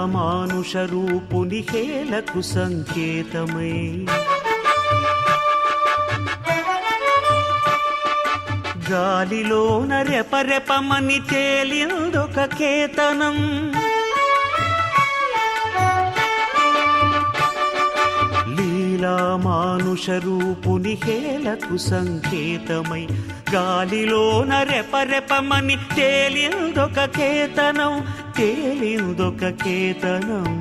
మానుష రూపుని హేలకు సంకేతమై గాలిలోన రెపరెపమని తేలిందొక కేతనం లీలా మానుష రూపుని హేలకు సంకేతమై గాలిలోన రెపరెపమని తేలిందొక కేతనం తేలిందొక కేతనం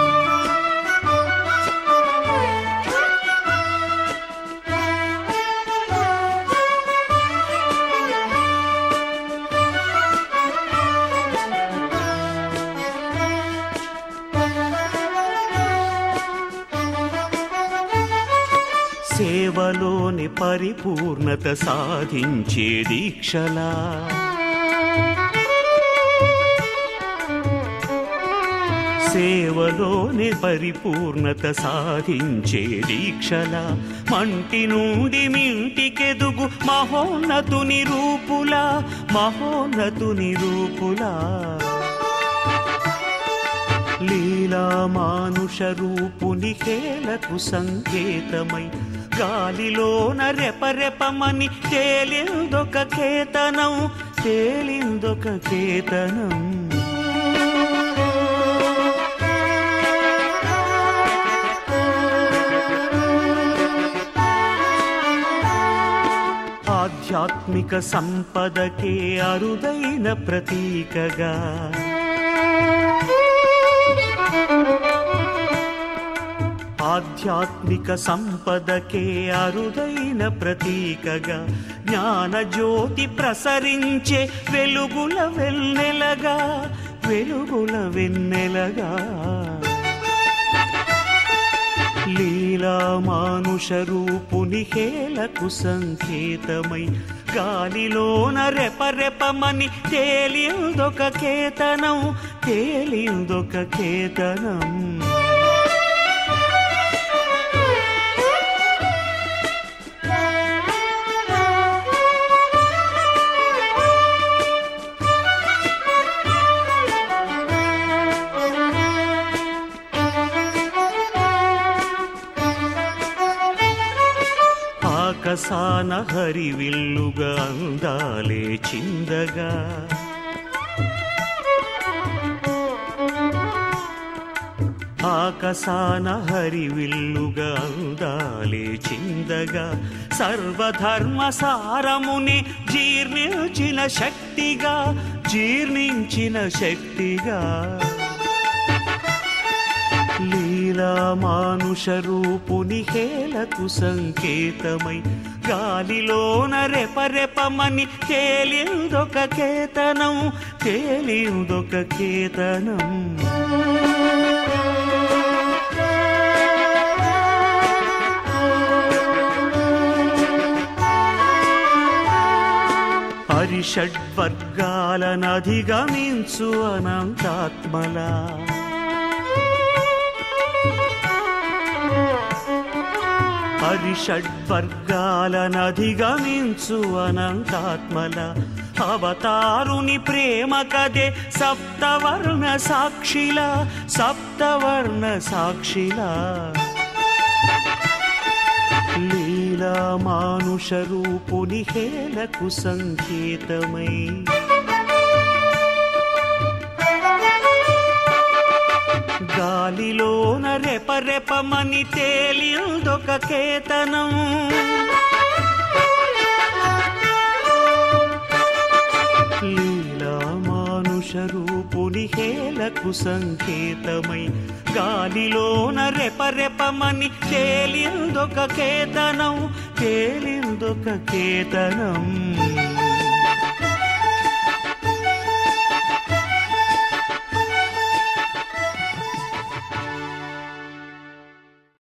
సేవలోని పరిపూర్ణత సాధించే దీక్షలా సేవలోని పరిపూర్ణత సాధించే దీక్షల మంటి నుండి మింటికెదుగు మహోన్నతుని రూపులా మహోన్నతుని రూపులా లీలా మానుష రూపుని హేలకు సంకేతమై గాలిలోన రెపరెపమని తేలిందొక కేతనం తేలిందొక కేతనం ఆధ్యాత్మిక సంపదకే అరుదైన ప్రతీకగా ఆధ్యాత్మిక సంపదకే అరుదైన ప్రతీకగా జ్ఞాన జ్యోతి ప్రసరించే వెలుగుల వెన్నెలగా వెలుగుల వెన్నెలగా లీలా మానుష రూపుని హేలకు సంకేతమై గాలిలోన రెపరెపమని తేలిందొక కేతనం తేలిందొక కేతనం ఆకసాన హరివిల్లుగా అందాలే చిందగా ఆకసాన హరివిల్లుగా అందాలే చిందగా సర్వధర్మ సారముని జీర్ణించిన శక్తిగా జీర్ణించిన శక్తిగా లీలా మానుష రూపుని హేలకు సంకేతమై గాలిలోన రెపరెపమని తేలిందొక కేతనం తేలిందొక కేతనం హరిషడ్వర్గాలనధిగమించు అనంతాత్మలా హరిషడ్వర్గాలనధిగమించు అనంతాత్మల అవతారుని ప్రేమ కదే సప్తవర్ణ సాక్షిల సప్తవర్ణ సాక్షిల లీలా మానుష రూపుని హేలకు సంకేతమై గాలిలోన రెపరెపమని తేలిందొక కేతనం లీలా మానుష రూపుని హేలకు సంకేతమై గాలిలోన రెపరెపమని తేలిందొక కేతనం తేలిందొక కేతనం